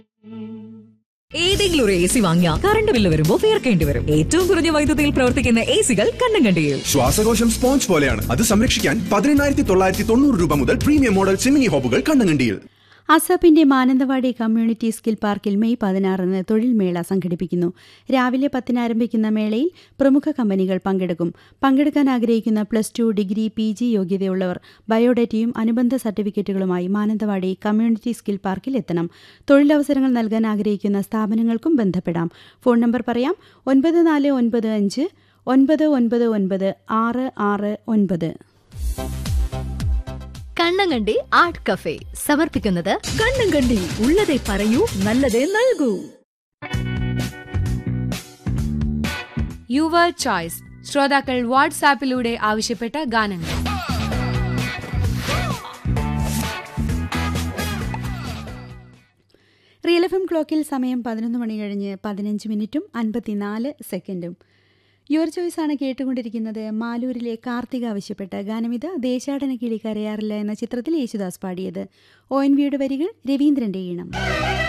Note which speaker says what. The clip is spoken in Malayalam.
Speaker 1: ഏതെങ്കിലും ഒരു എ സി വാങ്ങിയാൽ കറണ്ട് ബില്ല് വരുമ്പോൾ തീർക്കേണ്ടി വരും ഏറ്റവും കുറഞ്ഞ വൈദ്യുതിയിൽ പ്രവർത്തിക്കുന്ന എ സികൾ കണ്ണും കണ്ടിയിൽ
Speaker 2: ശ്വാസകോശം സ്പോഞ്ച് പോലെയാണ് അത് സംരക്ഷിക്കാൻ പതിനെണ്ണായിരത്തി തൊള്ളായിരത്തി തൊണ്ണൂറ് രൂപ മുതൽ പ്രീമിയം മോഡൽ ചിമ്മിനി ഹോബുകൾ കണ്ണങ്കണ്ടിയിൽ
Speaker 3: അസാപ്പിന്റെ മാനന്തവാടി കമ്മ്യൂണിറ്റി സ്കിൽ പാർക്കിൽ മെയ് പതിനാറിന് തൊഴിൽ മേള സംഘടിപ്പിക്കുന്നു രാവിലെ പത്തിന് ആരംഭിക്കുന്ന മേളയിൽ പ്രമുഖ കമ്പനികൾ പങ്കെടുക്കും പങ്കെടുക്കാൻ ആഗ്രഹിക്കുന്ന plus two degree P G യോഗ്യതയുള്ളവർ ബയോഡേറ്റയും അനുബന്ധ സർട്ടിഫിക്കറ്റുകളുമായി മാനന്തവാടി കമ്മ്യൂണിറ്റി സ്കിൽ പാർക്കിൽ എത്തണം തൊഴിലവസരങ്ങൾ നൽകാൻ ആഗ്രഹിക്കുന്ന സ്ഥാപനങ്ങൾക്കും ബന്ധപ്പെടാം ഫോൺ നമ്പർ പറയാം ഒൻപത് നാല് ഒൻപത് അഞ്ച് ഒൻപത് ഒൻപത് ഒൻപത് ആറ് ആറ് ഒൻപത്
Speaker 4: കണ്ണങ്കണ്ടി ആർട്ട് കഫേ സമർപ്പിക്കുന്നത്
Speaker 1: കണ്ണും കണ്ടി ഉള്ളതേ പറയൂ നല്ലതേ നൽകൂ
Speaker 5: യുവർ ചോയ്സ് ശ്രോതാക്കൾ വാട്സാപ്പിലൂടെ ആവശ്യപ്പെട്ട ഗാനങ്ങൾ
Speaker 3: റിയൽ എഫ് എം ക്ലോക്കിൽ സമയം പതിനൊന്ന് മണി കഴിഞ്ഞ് പതിനഞ്ച് മിനിറ്റും അൻപത്തിനാല് സെക്കൻഡും യുവർ ചോയ്സ് ആണ് കേട്ടുകൊണ്ടിരിക്കുന്നത് മാലൂരിലെ കാർത്തിക ആവശ്യപ്പെട്ട ഗാനമിത് ദേശാടന കിളി കരയാറില്ല എന്ന ചിത്രത്തിൽ യേശുദാസ് പാടിയത് ഒ എൻ വിയുടെ വരികൾ രവീന്ദ്രന്റെ ഈണം